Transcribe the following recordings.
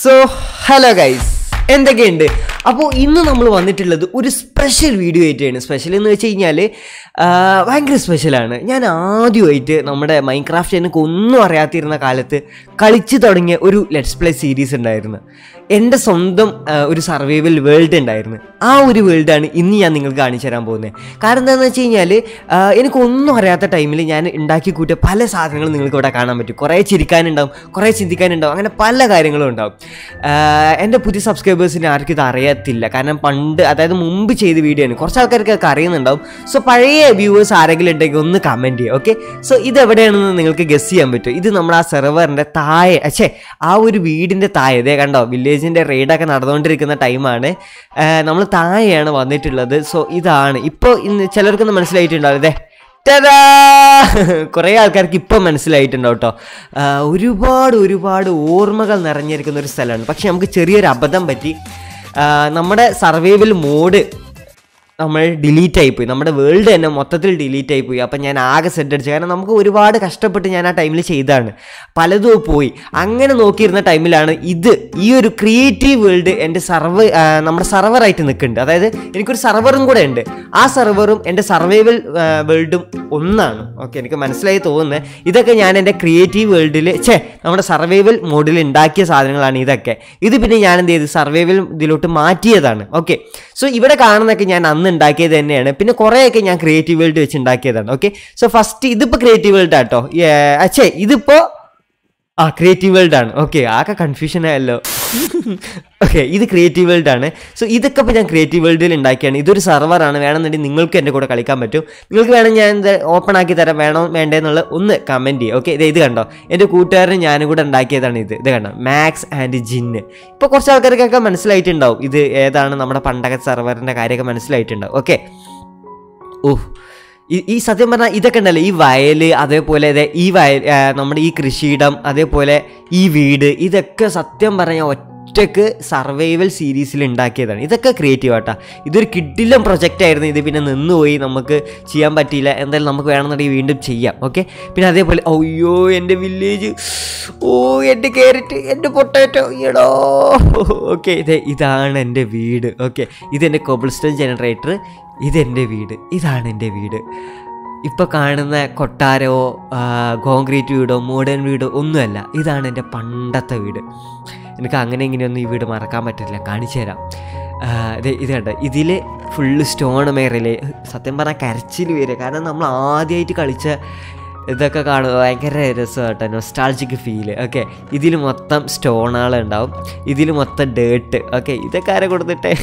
So hello guys എന്തൊക്കെയുണ്ട് അപ്പോൾ ഇന്ന് നമ്മൾ വന്നിട്ടുള്ളത് ഒരു സ്പെഷ്യൽ വീഡിയോ ആയിട്ടാണ് സ്പെഷ്യൽ എന്ന് വെച്ച് കഴിഞ്ഞാൽ ഭയങ്കര സ്പെഷ്യലാണ് ഞാൻ ആദ്യമായിട്ട് നമ്മുടെ മൈൻക്രാഫ്റ്റ് എനിക്ക് ഒന്നും അറിയാത്തിരുന്ന കാലത്ത് കളിച്ചു തുടങ്ങിയ ഒരു ലെറ്റ്സ് പ്ലേ സീരീസ് ഉണ്ടായിരുന്നു എൻ്റെ സ്വന്തം ആ, ഒരു സർവൈവൽ വേൾഡ് ഉണ്ടായിരുന്നു ആ ഒരു വേൾഡാണ് ഇന്ന് ഞാൻ നിങ്ങൾക്ക് കാണിച്ചു തരാൻ പോകുന്നത് കാരണം എന്താണെന്ന് വെച്ച് കഴിഞ്ഞാൽ എനിക്കൊന്നും അറിയാത്ത ടൈമിൽ ഞാൻ ഉണ്ടാക്കി കൂട്ടിയ പല സാധനങ്ങളും നിങ്ങൾക്ക് ഇവിടെ കാണാൻ പറ്റും കുറേ ചിരിക്കാനുണ്ടാവും കുറേ ചിന്തിക്കാനുണ്ടാവും അങ്ങനെ പല കാര്യങ്ങളും ഉണ്ടാവും ആഹ് എൻ്റെ പുതിയ സബ്സ്ക്രൈബേഴ്സിന് ആർക്കും ഇത് അറിയത്തില്ല കാരണം പണ്ട് അതായത് മുമ്പ് ചെയ്ത വീഡിയോ ആണ് കുറച്ച് ആൾക്കാർക്കൊക്കെ അറിയുന്നുണ്ടാവും സോ പഴയ വ്യൂവേഴ്സ് ആരെങ്കിലും ഉണ്ടെങ്കിൽ ഒന്ന് കമൻറ്റ് ചെയ്യുക ഓക്കെ സോ ഇത് എവിടെയാണെന്ന് നിങ്ങൾക്ക് ഗസ് ചെയ്യാൻ പറ്റും ഇത് നമ്മൾ ആ സെർവറിൻ്റെ താഴെ അച്ഛേ ആ ഒരു വീടിൻ്റെ താഴെ ഇതേ കണ്ടോ വില്ലേജിൻ്റെ റെയ്ഡൊക്കെ നടന്നുകൊണ്ടിരിക്കുന്ന ടൈമാണ് നമ്മൾ താഴെയാണ് വന്നിട്ടുള്ളത് സോ ഇതാണ് ഇപ്പോൾ ഇന്ന് ചിലർക്കൊന്നും മനസ്സിലായിട്ടുണ്ടാവും ഇതേ ടടാ! കുറേ ആൾക്കാർക്ക് ഇപ്പം മനസ്സിലായിട്ടുണ്ടാവും കേട്ടോ ഒരുപാട് ഒരുപാട് ഓർമ്മകൾ നിറഞ്ഞിരിക്കുന്ന ഒരു സ്ഥലമാണ് പക്ഷെ നമുക്ക് ചെറിയൊരു അബദ്ധം പറ്റി ആ, നമ്മുടെ സർവൈവൽ മോഡ് നമ്മൾ ഡിലീറ്റ് ആയിപ്പോയി നമ്മുടെ വേൾഡ് തന്നെ മൊത്തത്തിൽ ഡിലീറ്റ് ആയിപ്പോയി അപ്പം ഞാൻ ആകെ സെറ്റ് അടിച്ചു കാരണം നമുക്ക് ഒരുപാട് കഷ്ടപ്പെട്ട് ഞാൻ ആ ടൈമിൽ ചെയ്തതാണ് പലതും പോയി അങ്ങനെ നോക്കിയിരുന്ന ടൈമിലാണ് ഇത് ഈ ഒരു ക്രിയേറ്റീവ് വേൾഡ് എൻ്റെ സർവ നമ്മുടെ സർവറായിട്ട് നിൽക്കുന്നുണ്ട് അതായത് എനിക്കൊരു സർവറും കൂടെ ഉണ്ട് ആ സർവറും എൻ്റെ സർവൈവൽ വേൾഡും ഒന്നാണ് ഓക്കെ എനിക്ക് മനസ്സിലായി തോന്നുന്നത് ഇതൊക്കെ ഞാൻ എൻ്റെ ക്രിയേറ്റീവ് വേൾഡിൽ ഛേ നമ്മുടെ സർവൈവൽ മോഡിൽ ഉണ്ടാക്കിയ സാധനങ്ങളാണ് ഇതൊക്കെ ഇത് പിന്നെ ഞാൻ എന്ത് ചെയ്തു സർവൈവൽ ഇതിലോട്ട് മാറ്റിയതാണ് ഓക്കെ സോ ഇവിടെ കാണുന്നതൊക്കെ ഞാൻ അന്ന് ഉണ്ടാക്കിയത് തന്നെയാണ് പിന്നെ കുറേയൊക്കെ ഞാൻ ക്രിയേറ്റീവ് വേൾഡ് വെച്ച് ഉണ്ടാക്കിയതാണ് ഓക്കെ സോ ഫസ്റ്റ് ഇതിപ്പോൾ ക്രിയേറ്റീവ് വേൾഡ് ആട്ടോ അച്ഛേ ഇതിപ്പോൾ ആ ക്രിയേറ്റീവ് വേൾഡ് ആണ് ഓക്കെ ആകെ കൺഫ്യൂഷൻ ആയല്ലോ ഓക്കെ ഇത് ക്രിയേറ്റീവ് വേൾഡ് ആണ് സോ ഇതൊക്കെ ഇപ്പോൾ ഞാൻ ക്രിയേറ്റീവ് വേൾഡിൽ ഉണ്ടാക്കിയാണ് ഇതൊരു സെർവറാണ് വേണമെന്നുണ്ടെങ്കിൽ നിങ്ങൾക്ക് എൻ്റെ കൂടെ കളിക്കാൻ പറ്റും നിങ്ങൾക്ക് വേണം ഞാൻ ഇത് ഓപ്പൺ ആക്കി തരാം വേണോ വേണ്ടേന്നുള്ള ഒന്ന് കമൻറ്റ് ചെയ്യുക ഓക്കെ ഇത് ഇത് കണ്ടോ എൻ്റെ കൂട്ടുകാരൻ ഞാനും കൂടെ ഉണ്ടാക്കിയതാണ് ഇത് ഇത് കണ്ടോ മാക്സ് ആൻഡ് ജിന്ന് ഇപ്പോൾ കുറച്ച് ആൾക്കാർക്കൊക്കെ മനസ്സിലായിട്ടുണ്ടാവും ഇത് ഏതാണ് നമ്മുടെ പണ്ടകത്തെ സെർവറിൻ്റെ കാര്യമൊക്കെ മനസ്സിലായിട്ടുണ്ടാവും ഓക്കെ ഓഹ് ഈ- ഈ സത്യം പറഞ്ഞാൽ ഇതൊക്കെ ഉണ്ടല്ലോ ഈ വയൽ അതേപോലെ ദേ ഈ വയൽ ആ, നമ്മുടെ ഈ കൃഷിയിടം അതേപോലെ ഈ വീട് ഇതൊക്കെ സത്യം പറഞ്ഞാൽ ഒറ്റക്ക് സർവൈവൽ സീരീസിൽ ഉണ്ടാക്കിയതാണ് ഇതൊക്കെ ക്രിയേറ്റീവ് ആട്ടാ ഇതൊരു കിഡിലും പ്രൊജക്റ്റ് ആയിരുന്നു ഇത് പിന്നെ നിന്നുപോയി നമുക്ക് ചെയ്യാൻ പറ്റിയില്ല എന്തായാലും നമുക്ക് വേണമെന്നുണ്ടെങ്കിൽ വീണ്ടും ചെയ്യാം ഓക്കെ പിന്നെ അതേപോലെ അയ്യോ എൻ്റെ വില്ലേജ് ഓ എൻ്റെ ക്യാരറ്റ് എൻ്റെ പൊട്ടാറ്റോ എടോ ഓക്കെ ഇത് ഇതാണ് എൻ്റെ വീട് ഓക്കെ ഇതെൻ്റെ കോബിൾസ്റ്റോൺ ജനറേറ്റർ ഇതെൻ്റെ വീട് ഇതാണ് എൻ്റെ വീട് ഇപ്പോൾ കാണുന്ന കൊട്ടാരമോ കോൺക്രീറ്റ് വീടോ മോഡേൺ വീടോ ഒന്നുമല്ല ഇതാണ് എൻ്റെ പണ്ടത്തെ വീട് എനിക്ക് അങ്ങനെ ഇങ്ങനെയൊന്നും ഈ വീട് മറക്കാൻ പറ്റില്ല കാണിച്ചു തരാം ആ, ഇത് ഇത് കണ്ട ഇതിൽ ഫുള്ള് സ്റ്റോൺ മേറില് സത്യം പറഞ്ഞാൽ കരച്ചിൽ വരിക കാരണം നമ്മൾ ആദ്യമായിട്ട് കളിച്ച ഇതൊക്കെ കാണുക ഭയങ്കര രസമാട്ടോ നൊസ്റ്റാൾജിക് ഫീല് ഓക്കെ ഇതിൽ മൊത്തം സ്റ്റോണുകൾ ഉണ്ടാവും ഇതിൽ മൊത്തം ഡേട്ട് ഓക്കെ ഇതൊക്കെ ആരെ കൊടുത്തിട്ടേ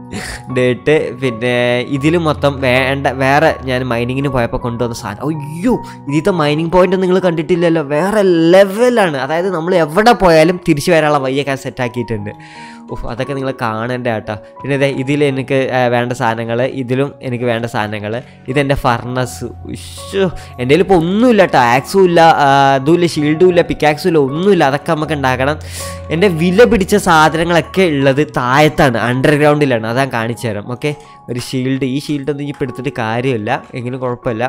ഡേട്ട് പിന്നെ ഇതിൽ മൊത്തം വേണ്ട വേറെ ഞാൻ മൈനിങ്ങിന് പോയപ്പോൾ കൊണ്ടുവന്ന സാധനം അയ്യോ ഇതിലത്തെ മൈനിങ് പോയിന്റ് നിങ്ങൾ കണ്ടിട്ടില്ലല്ലോ വേറെ ലെവലാണ് അതായത് നമ്മൾ എവിടെ പോയാലും തിരിച്ചു വരാനുള്ള വയ്യൊക്കെ സെറ്റാക്കിയിട്ടുണ്ട് ഉഫ് അതൊക്കെ നിങ്ങൾ കാണേണ്ട കേട്ടോ പിന്നെ ഇതേ ഇതിൽ എനിക്ക് ആ, വേണ്ട സാധനങ്ങൾ ഇതിലും എനിക്ക് വേണ്ട സാധനങ്ങൾ ഇതെൻ്റെ ഫർണസ് ഉഷോ എൻ്റെ കയ്യിൽ ഇപ്പോൾ ഒന്നുമില്ല കേട്ടോ ആക്സും ഇല്ല ആ, ഇതുമില്ല ഷീൽഡും ഇല്ല പിക്കാക്സും ഇല്ല ഒന്നുമില്ല അതൊക്കെ നമുക്ക് ഉണ്ടാക്കണം എൻ്റെ വില പിടിച്ച സാധനങ്ങളൊക്കെ ഉള്ളത് താഴത്താണ് അണ്ടർഗ്രൗണ്ടിലാണ് അതാ കാണിച്ചു തരാം ഓക്കെ ഒരു ഷീൽഡ് ഈ ഷീൽഡ് ഒന്നും ഇപ്പോൾ എടുത്തിട്ട് കാര്യമില്ല എങ്കിലും കുഴപ്പമില്ല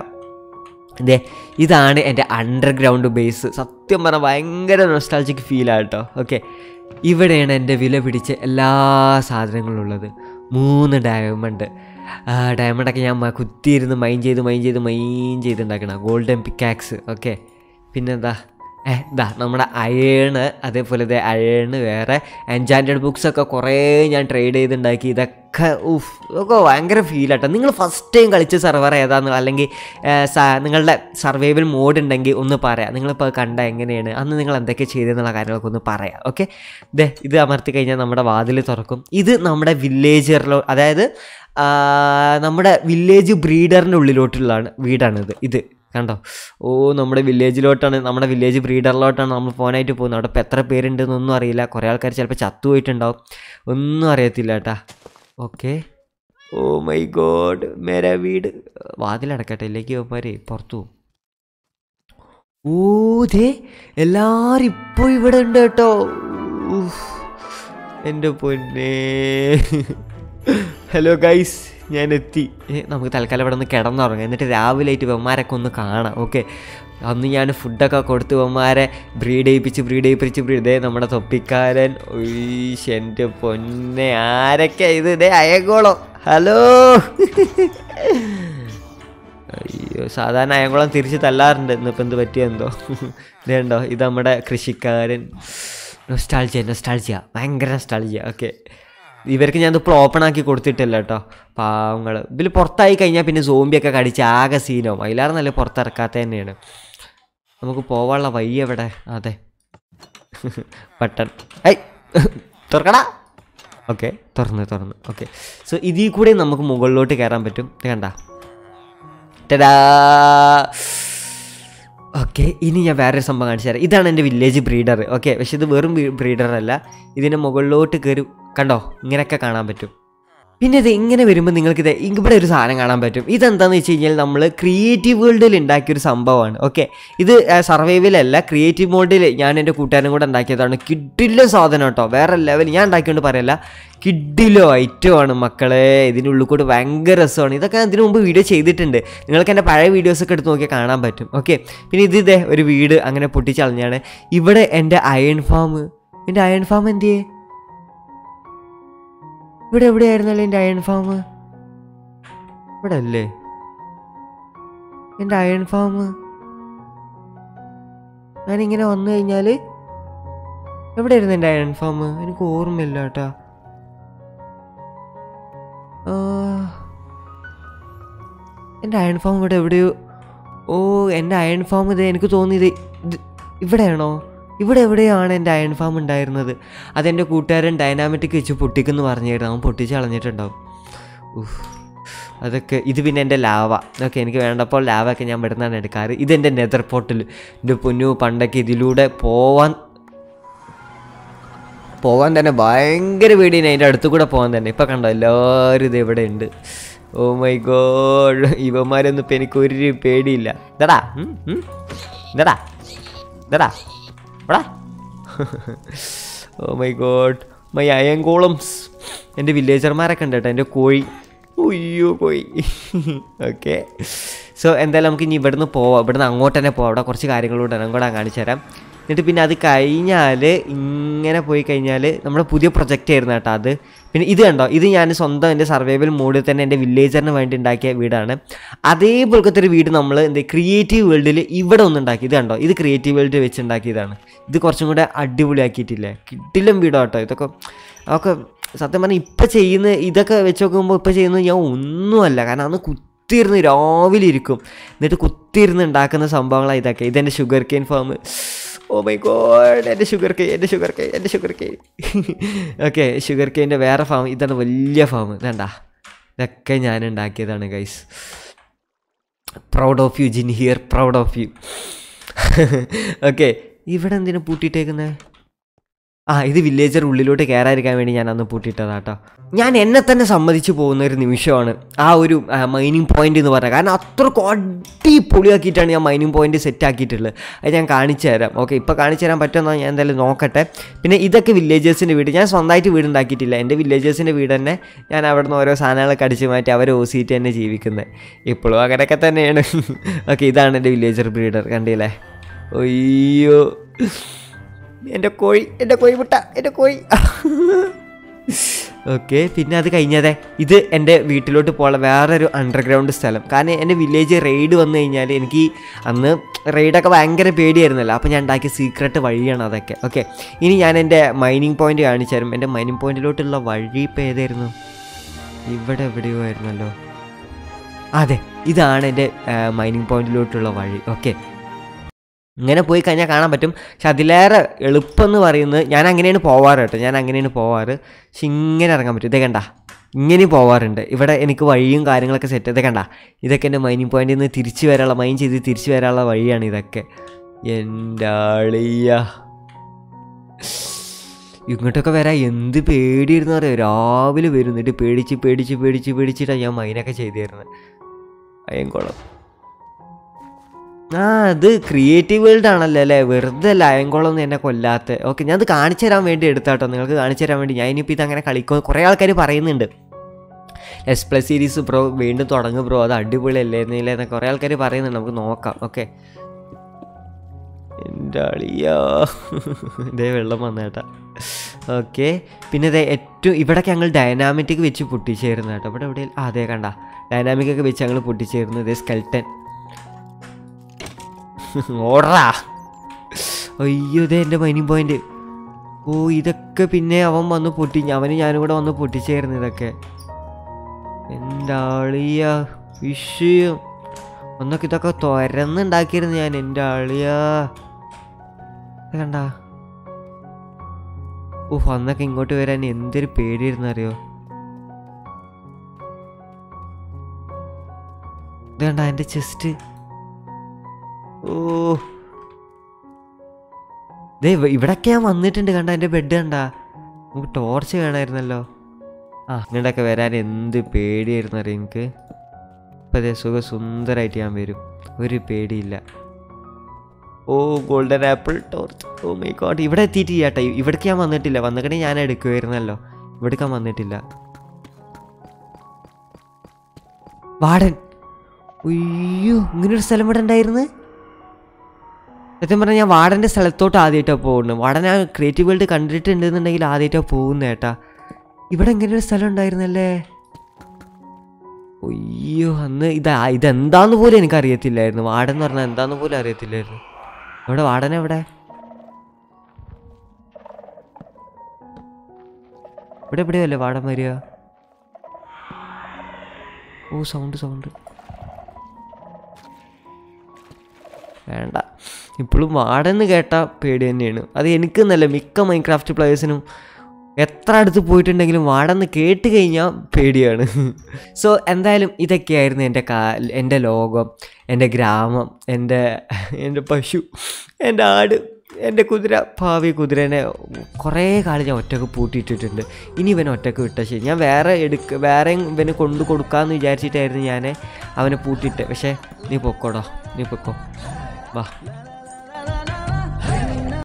ഇതേ ഇതാണ് എൻ്റെ അണ്ടർഗ്രൗണ്ട് ബേസ് സത്യം പറഞ്ഞാൽ ഭയങ്കര നൊസ്റ്റാൾജിക് ഫീലാണ് കേട്ടോ ഓക്കെ ഇവിടെയാണ് എൻ്റെ വില പിടിച്ച എല്ലാ സാധനങ്ങളും ഉള്ളത് മൂന്ന് ഡയമണ്ട് ഡയമണ്ടൊക്കെ ഞാൻ മ- കുത്തിയിരുന്ന് മൈൻ ചെയ്ത് മൈൻ ചെയ്ത് മൈൻ ചെയ്ത് ഉണ്ടാക്കണം ഗോൾഡൻ പിക്കാക്സ് ഓക്കെ പിന്നെന്താ ഏ ഇതാ നമ്മുടെ അയേണ് അതേപോലെ ഇത് അയേണ് വേറെ എൻജാൻറ്റഡ് ബുക്സൊക്കെ കുറേ ഞാൻ ട്രേഡ് ചെയ്തുണ്ടാക്കി ഇതൊക്കെ ഉഫ് ഇതൊക്കെ ഭയങ്കര ഫീലാട്ടോ നിങ്ങൾ ഫസ്റ്റ് ടൈം കളിച്ച സെർവർ ഏതാന്ന് അല്ലെങ്കിൽ ഏ, സ- നിങ്ങളുടെ സർവൈവൽ മോഡ് ഉണ്ടെങ്കിൽ ഒന്ന് പറയാം നിങ്ങളിപ്പോൾ കണ്ട എങ്ങനെയാണ് അന്ന് നിങ്ങൾ എന്തൊക്കെ ചെയ്തെന്നുള്ള കാര്യങ്ങളൊക്കെ ഒന്ന് പറയാം ഓക്കെ ദേ ഇത് അമർത്തി കഴിഞ്ഞാൽ നമ്മുടെ വാതിൽ തുറക്കും ഇത് നമ്മുടെ വില്ലേജറിലോ അതായത് ആ, നമ്മുടെ വില്ലേജ് ബ്രീഡറിൻ്റെ ഉള്ളിലോട്ടുള്ളതാണ് വീടാണിത് ഇത് കണ്ടോ ഓ നമ്മുടെ വില്ലേജിലോട്ടാണ് നമ്മുടെ വില്ലേജ് ബ്രീഡറിലോട്ടാണ് നമ്മൾ ഫോനായിട്ട് പോകുന്നത് അവിടെ ഇപ്പോൾ എത്ര പേരുണ്ടെന്നൊന്നും അറിയില്ല കുറേ ആൾക്കാർ ചിലപ്പോൾ ചത്തുപോയിട്ടുണ്ടാവും ഒന്നും അറിയത്തില്ല കേട്ടാ ഓക്കെ ഓ മൈ ഗോഡ് മേരെ വീട് വാതിലടക്കട്ടെ ഇല്ലെങ്കിൽ അവന്മാരെ പുറത്തു പോകും ഓ ദേ എല്ലാരും ഇപ്പോൾ ഇവിടെ ഉണ്ട് കേട്ടോ ഉഫ്. എൻ്റെ പൊന്നേ ഹലോ ഗൈസ് ഞാൻ എത്തി ഏ, നമുക്ക് തൽക്കാലം ഇവിടെ ഒന്ന് കിടന്നുറങ്ങാം എന്നിട്ട് രാവിലെ ആയിട്ട് വെമ്മാരൊക്കെ ഒന്ന് കാണാം ഓക്കെ അന്ന് ഞാൻ ഫുഡൊക്കെ കൊടുത്ത് ഇവന്മാരെ ബ്രീഡ് ചെയ്യിപ്പിച്ച് ബ്രീഡ് ചെയ്യിപ്പിച്ച് ബ്രീഡ് ഇതേ നമ്മുടെ തൊപ്പിക്കാരൻ ഉയ്യ് എൻ്റെ പൊന്നെ ആരൊക്കെ ഇത് ഇതേ അയങ്കോളോ ഹലോ അയ്യോ സാധാരണ അയങ്കോളം തിരിച്ച് തല്ലാറുണ്ട് ഇന്നിപ്പോൾ എന്ത് പറ്റിയെന്തോ ഇതുണ്ടോ ഇത് നമ്മുടെ കൃഷിക്കാരൻ നൊസ്റ്റാൾജിയ നൊസ്റ്റാൾജിയ ഭയങ്കര നൊസ്റ്റാൾജിയ ഓക്കെ ഇവർക്ക് ഞാൻ ഇപ്പോൾ ഓപ്പൺ ആക്കി കൊടുത്തിട്ടില്ല കേട്ടോ പാവങ്ങൾ ഇതിൽ പുറത്തായി കഴിഞ്ഞാൽ പിന്നെ സോംബിയൊക്കെ കടിച്ച് ആകെ സീനാവും അതിലാറ് നല്ല പുറത്തിറക്കാത്ത തന്നെയാണ് നമുക്ക് പോവാനുള്ള വഴി എവിടെ അതെ ബട്ടൺ ഐ തുറക്കടാ ഓക്കെ തുറന്ന് തുറന്ന് ഓക്കെ സോ ഇതിൽ കൂടെ നമുക്ക് മുകളിലോട്ട് കയറാൻ പറ്റും ഇത് കണ്ട ടടാ ഓക്കെ ഇനി ഞാൻ വേറൊരു സംഭവം കാണിച്ചു തരാം ഇതാണ് എൻ്റെ വില്ലേജ് ബ്രീഡർ ഓക്കെ പക്ഷെ ഇത് വെറും ബ്രീഡർ അല്ല ഇതിൻ്റെ മുകളിലോട്ട് കയറി കണ്ടോ ഇങ്ങനെയൊക്കെ കാണാൻ പറ്റും പിന്നെ ഇത് ഇങ്ങനെ വരുമ്പോൾ നിങ്ങൾക്ക് ഇത് ഇവിടെ ഒരു സാധനം കാണാൻ പറ്റും ഇതെന്താന്ന് വെച്ച് കഴിഞ്ഞാൽ നമ്മൾ ക്രിയേറ്റീവ് വേൾഡിൽ ഉണ്ടാക്കിയൊരു സംഭവമാണ് ഓക്കെ ഇത് സർവൈവലല്ല ക്രിയേറ്റീവ് മോഡിൽ ഞാൻ എൻ്റെ കൂട്ടുകാരനും കൂടെ ഉണ്ടാക്കിയതാണ് കിഡില്ല സാധനം കേട്ടോ വേറെ ലെവൽ ഞാൻ ഉണ്ടാക്കിയോണ്ട് പറയല്ല കിഡിലോ ഐറ്റമാണ് മക്കളെ ഇതിനുള്ളിൽ കൂടെ ഭയങ്കര രസമാണ് ഇതൊക്കെ ഞാൻ ഇതിനു മുമ്പ് വീഡിയോ ചെയ്തിട്ടുണ്ട് നിങ്ങൾക്ക് എൻ്റെ പഴയ വീഡിയോസൊക്കെ എടുത്ത് നോക്കിയാൽ കാണാൻ പറ്റും ഓക്കെ പിന്നെ ഇത് ഇതേ ഒരു വീട് അങ്ങനെ പൊട്ടിച്ചളഞ്ഞാണ് ഇവിടെ എൻ്റെ അയൺ ഫാം എൻ്റെ അയൺ ഫാം എന്തിയേ ഇവിടെ എവിടെയായിരുന്നല്ലോ എൻ്റെ അയൺ ഫാം ഇവിടെ അല്ലേ എൻ്റെ അയൺ ഫാം ഞാനിങ്ങനെ വന്നു കഴിഞ്ഞാൽ എവിടെയായിരുന്നു എൻ്റെ അയൺ ഫാം എനിക്ക് ഓർമ്മയില്ല കേട്ടാ ആ, എൻ്റെ അയൺ ഫാം ഇവിടെ എവിടെയോ ഓ എൻ്റെ അയൺ ഫാം ഇത് എനിക്ക് തോന്നിയത് ഇത് ഇവിടെയാണോ ഇവിടെ എവിടെയാണ് എൻ്റെ അയൺ ഫാം ഉണ്ടായിരുന്നത് അതെൻ്റെ കൂട്ടുകാരൻ ഡൈനാമിറ്റിക് വെച്ച് പൊട്ടിക്കെന്ന് പറഞ്ഞായിരുന്നു അവൻ പൊട്ടിച്ച് കളഞ്ഞിട്ടുണ്ടാവും ഉഫ്. അതൊക്കെ ഇത് പിന്നെ എൻ്റെ ലാവ ഓക്കെ എനിക്ക് വേണ്ടപ്പോൾ ലാവൊക്കെ ഞാൻ ഇവിടുന്നാണ് എടുക്കാറ് ഇതെൻ്റെ നെതർ പോട്ടിൽ എൻ്റെ പൊന്നു പണ്ടൊക്കെ ഇതിലൂടെ പോവാൻ പോകാൻ തന്നെ ഭയങ്കര പേടിയാണ് അതിൻ്റെ അടുത്ത് കൂടെ പോകാൻ തന്നെ ഇപ്പം കണ്ടോ എല്ലാവരും ഇത് ഇവിടെ ഉണ്ട് ഓ മൈ ഗോഡ് ഇവന്മാരൊന്നും ഇപ്പം എനിക്ക് ഒരു പേടിയില്ല ഇതടാ ഉം, ഉം. ഇതടാ ഇതടാ എടാ oh my god my iron golems എൻ്റെ വില്ലേജർമാരൊക്കെ ഉണ്ട് കേട്ടോ എൻ്റെ കോഴി ഉയ്യോ കോഴി ഓക്കെ സോ എന്തായാലും നമുക്ക് ഇനി ഇവിടുന്ന് പോവാം ഇവിടുന്ന് അങ്ങോട്ട് തന്നെ പോവാം അവിടെ കുറച്ച് കാര്യങ്ങളോട് ഞാൻ കൂടെ കാണിച്ചു തരാം എന്നിട്ട് പിന്നെ അത് കഴിഞ്ഞാൽ ഇങ്ങനെ പോയി കഴിഞ്ഞാൽ നമ്മുടെ പുതിയ പ്രൊജക്റ്റ് ആയിരുന്നു കേട്ടോ അത് പിന്നെ ഇത് കണ്ടോ ഇത് ഞാൻ സ്വന്തം എൻ്റെ സർവൈവൽ മോഡിൽ തന്നെ എൻ്റെ വില്ലേജറിന് വേണ്ടി ഉണ്ടാക്കിയ വീടാണ് അതേപോലത്തെ ഒരു വീട് നമ്മൾ എന്ത് ക്രിയേറ്റീവ് വേൾഡിൽ ഇവിടെ ഒന്ന് ഉണ്ടാക്കി ഇത് കണ്ടോ ഇത് ക്രിയേറ്റീവ് വേൾഡിൽ വെച്ച് ഉണ്ടാക്കിയതാണ് ഇത് കുറച്ചും കൂടെ അടിപൊളിയാക്കിയിട്ടില്ലേ കിട്ടിലും വീടോ കേട്ടോ ഇതൊക്കെ അതൊക്കെ സത്യം പറഞ്ഞാൽ ഇപ്പം ചെയ്യുന്ന ഇതൊക്കെ വെച്ച് നോക്കുമ്പോൾ ഇപ്പം ചെയ്യുന്നത് ഞാൻ ഒന്നുമല്ല കാരണം അന്ന് കുത്തിയിരുന്ന് രാവിലെ ഇരിക്കും എന്നിട്ട് കുത്തിയിരുന്ന് ഉണ്ടാക്കുന്ന സംഭവങ്ങളാണ് ഇതൊക്കെ ഇതെൻ്റെ sugarcane farm oh my god എൻ്റെ ഷുഗർ കെയിൻ എൻ്റെ ഷുഗർ കെയിൻ എൻ്റെ ഷുഗർ കെയിൻ ഓക്കെ ഷുഗർ കെയിൻ്റെ വേറെ ഫാം ഇതാണ് വലിയ ഫാം ഇതണ്ട ഇതൊക്കെ ഞാൻ ഉണ്ടാക്കിയതാണ് ഗൈസ് പ്രൗഡ് ഓഫ് യു ജിൻ here proud of you okay ഇവിടെ എന്തിനാ പൂട്ടിയിട്ടേക്കുന്നത് ആ ഇത് വില്ലേജർ ഉള്ളിലോട്ട് കയറാതിരിക്കാൻ വേണ്ടി ഞാൻ അന്ന് പൂട്ടിയിട്ടതാ കേട്ടോ ഞാൻ എന്നെ തന്നെ സമ്മതിച്ചു പോകുന്ന ഒരു നിമിഷമാണ് ആ ഒരു മൈനിങ് പോയിന്റ് എന്ന് പറഞ്ഞത് കാരണം അത്രക്കും അടിപൊളിയാക്കിയിട്ടാണ് ഞാൻ മൈനിങ് പോയിന്റ് സെറ്റ് ആക്കിയിട്ടുള്ളത് അത് ഞാൻ കാണിച്ചു തരാം ഓക്കെ ഇപ്പോൾ കാണിച്ചു തരാൻ പറ്റുമെന്ന് ഞാൻ എന്തായാലും നോക്കട്ടെ പിന്നെ ഇതൊക്കെ വില്ലേജേഴ്സിൻ്റെ വീട് ഞാൻ സ്വന്തമായിട്ട് വീട് ഉണ്ടാക്കിയിട്ടില്ല എൻ്റെ വില്ലേജേഴ്സിൻ്റെ വീട് തന്നെ ഞാൻ അവിടെ നിന്ന് ഓരോ സാധനങ്ങളൊക്കെ അടിച്ച് മാറ്റി അവരെ ഓസിയിട്ട് തന്നെ ജീവിക്കുന്നത് ഇപ്പോഴും അങ്ങനെയൊക്കെ തന്നെയാണ് ഓക്കെ ഇതാണ് എൻ്റെ വില്ലേജർ ബ്രീഡർ കണ്ടില്ലേ അയ്യോ എൻ്റെ കോഴി എൻ്റെ കോഴി മുട്ട എൻ്റെ കോഴി ഓക്കെ പിന്നെ അത് കഴിഞ്ഞതെ ഇത് എൻ്റെ വീട്ടിലോട്ട് പോകാനുള്ള വേറൊരു അണ്ടർഗ്രൗണ്ട് സ്ഥലം കാരണം എൻ്റെ വില്ലേജ് റെയ്ഡ് വന്നു കഴിഞ്ഞാൽ എനിക്ക് അന്ന് റെയ്ഡൊക്കെ ഭയങ്കര പേടിയായിരുന്നല്ലോ അപ്പോൾ ഞാൻ ഉണ്ടാക്കിയ സീക്രട്ട് വഴിയാണ് അതൊക്കെ ഓക്കെ ഇനി ഞാൻ എൻ്റെ മൈനിങ് പോയിന്റ് കാണിച്ചു തരും എൻ്റെ മൈനിങ് പോയിന്റിലോട്ടുള്ള വഴി ഇപ്പോൾ ഏതായിരുന്നു ഇവിടെ എവിടെയോ ആയിരുന്നല്ലോ അതെ ഇതാണ് എൻ്റെ മൈനിങ് പോയിന്റിലോട്ടുള്ള വഴി ഓക്കെ ഇങ്ങനെ പോയി കഴിഞ്ഞാൽ കാണാൻ പറ്റും പക്ഷെ അതിലേറെ എളുപ്പം എന്ന് പറയുന്നത് ഞാൻ അങ്ങനെയാണ് പോവാറ് കേട്ടോ ഞാൻ അങ്ങനെയാണ് പോവാറ് പക്ഷെ ഇങ്ങനെ ഇറങ്ങാൻ പറ്റും ഇതേ കണ്ട ഇങ്ങനെയും പോവാറുണ്ട് ഇവിടെ എനിക്ക് വഴിയും കാര്യങ്ങളൊക്കെ സെറ്റ് ഇതേ കണ്ട ഇതൊക്കെ എൻ്റെ മൈനിങ് പോയിന്റിൽ നിന്ന് തിരിച്ചു വരാനുള്ള മൈൻ ചെയ്ത് തിരിച്ചു വരാനുള്ള വഴിയാണ് ഇതൊക്കെ എൻ്റെ ആളിയ ഇങ്ങോട്ടൊക്കെ വരാൻ എന്ത് പേടിയിരുന്നു അറിയാം രാവിലെ വരുന്നിട്ട് പേടിച്ച് പേടിച്ച് പേടിച്ച് പേടിച്ചിട്ടാണ് ഞാൻ മൈനൊക്കെ ചെയ്തു തരുന്നത് അയ്യങ്കോളം ആ അത് ക്രിയേറ്റീവ് വേൾഡ് ആണല്ലോ അല്ലേ വെറുതെ അല്ല അയങ്കോളൊന്നും എന്നെ കൊല്ലാത്ത ഓക്കെ ഞാൻ അത് കാണിച്ചു തരാൻ വേണ്ടി എടുത്താട്ടോ നിങ്ങൾക്ക് കാണിച്ചു തരാൻ വേണ്ടി ഞാൻ ഇനിയിപ്പോൾ ഇതങ്ങനെ കളിക്കും കുറേ ആൾക്കാർ പറയുന്നുണ്ട് എസ് പ്ലസ് സീരീസ് ബ്രോ വീണ്ടും തുടങ്ങും ബ്രോ അത് അടിപൊളിയല്ലേ എന്നില്ല എന്നൊക്കെ കുറേ ആൾക്കാർ പറയുന്നുണ്ട് നമുക്ക് നോക്കാം ഓക്കെ എൻ്റെ അളിയാ ഇതേ വെള്ളം വന്നേട്ടാ ഓക്കെ പിന്നെ ഇതേ ഏറ്റവും ഇവിടൊക്കെ ഞങ്ങൾ ഡൈനാമിക് വെച്ച് പൊട്ടിച്ചേരുന്ന കേട്ടോ ഇവിടെ എവിടെ ആ അതെ കണ്ട ഡൈനാമിക് ഒക്കെ വെച്ച് ഞങ്ങൾ പൊട്ടിച്ചേരുന്നു ഇതേ സ്കെൽട്ടൻ ഓടാ അയ്യോ ഇതേ എൻ്റെ മൈനിങ് പോയിന്റ് ഓ ഇതൊക്കെ പിന്നെ അവൻ വന്ന് പൊട്ടി അവന് ഞാനും കൂടെ വന്ന് പൊട്ടിച്ചേർന്നു ഇതൊക്കെ എൻ്റെ ആളിയ വിഷയം ഒന്നൊക്കെ ഇതൊക്കെ തുരന്നുണ്ടാക്കിയിരുന്നു ഞാൻ എൻ്റെ ആളിയാ ഇത് കണ്ട ഓ അന്നൊക്കെ ഇങ്ങോട്ട് വരാൻ എന്തൊരു പേടിയായിരുന്നു അറിയോ ഇത് കണ്ട എൻ്റെ ചെസ്റ്റ് ഓ ദേ ഇവ- ഇവിടൊക്കെ ഞാൻ വന്നിട്ടുണ്ട് കണ്ട എൻ്റെ ബെഡ് കണ്ട നമുക്ക് ടോർച്ച് വേണമായിരുന്നല്ലോ ആ ഇങ്ങോട്ടൊക്കെ വരാൻ എന്ത് പേടിയായിരുന്നു അറിയാം എനിക്ക് ഇപ്പം അതേ സുഖ സുന്ദരമായിട്ട് ഞാൻ വരും ഒരു പേടിയില്ല oh golden apple torch oh my god ഇവിടെ എത്തിയിട്ടില്ല കേട്ടോ ഇവിടേക്ക് ഞാൻ വന്നിട്ടില്ല വന്നിക്കണേ ഞാൻ എടുക്കുമായിരുന്നല്ലോ ഇവിടേക്ക് ഞാൻ വന്നിട്ടില്ല വാടൻ അയ്യോ ഇങ്ങനൊരു സ്ഥലം ഇവിടെ ഉണ്ടായിരുന്നു സത്യം പറഞ്ഞാൽ ഞാൻ വാടൻ്റെ സ്ഥലത്തോട്ട് ആദ്യമായിട്ടാണ് പോകുന്നത് വാടൻ ഞാൻ ക്രിയേറ്റീവ് വേൾഡ് കണ്ടിട്ടുണ്ടെന്നുണ്ടെങ്കിൽ ആദ്യമായിട്ടാണ് പോകുന്നത് ഏട്ടാ ഇവിടെ ഇങ്ങനെ ഒരു സ്ഥലം ഉണ്ടായിരുന്നല്ലേ അയ്യോ അന്ന് ഇതാ ഇതെന്താന്ന് പോലും എനിക്ക് അറിയത്തില്ലായിരുന്നു വാടൻ എന്ന് പറഞ്ഞാൽ എന്താന്ന് പോലും അറിയത്തില്ലായിരുന്നു ഇവിടെ വാടൻ എവിടെ ഇവിടെ എവിടെയല്ലേ വാടൻ വരിക ഓ സൗണ്ട് സൗണ്ട് വേണ്ട ഇപ്പോഴും വാടെന്ന് കേട്ടാൽ പേടി തന്നെയാണ് അത് എനിക്ക് എന്നല്ല മിക്ക മൈൻക്രാഫ്റ്റ് പ്ലേയേഴ്സിനും എത്ര അടുത്ത് പോയിട്ടുണ്ടെങ്കിലും വാടെന്ന് കേട്ട് കഴിഞ്ഞാൽ പേടിയാണ് സോ എന്തായാലും ഇതൊക്കെയായിരുന്നു എൻ്റെ കാ എൻ്റെ ലോകം എൻ്റെ ഗ്രാമം എൻ്റെ എൻ്റെ പശു എൻ്റെ ആട് എൻ്റെ കുതിര ഭാവി കുതിരനെ കുറേ കാലം ഞാൻ ഒറ്റക്ക് പൂട്ടിയിട്ടിട്ടുണ്ട് ഇനി ഇവനെ ഒറ്റക്ക് വിട്ടാൽ ശരി ഞാൻ വേറെ എടുക്ക വേറെ ഇവന് കൊണ്ടു കൊടുക്കാമെന്ന് വിചാരിച്ചിട്ടായിരുന്നു ഞാൻ അവനെ പൂട്ടിയിട്ട് പക്ഷേ നീ പൊക്കോടോ നീ പൊക്കോ വാ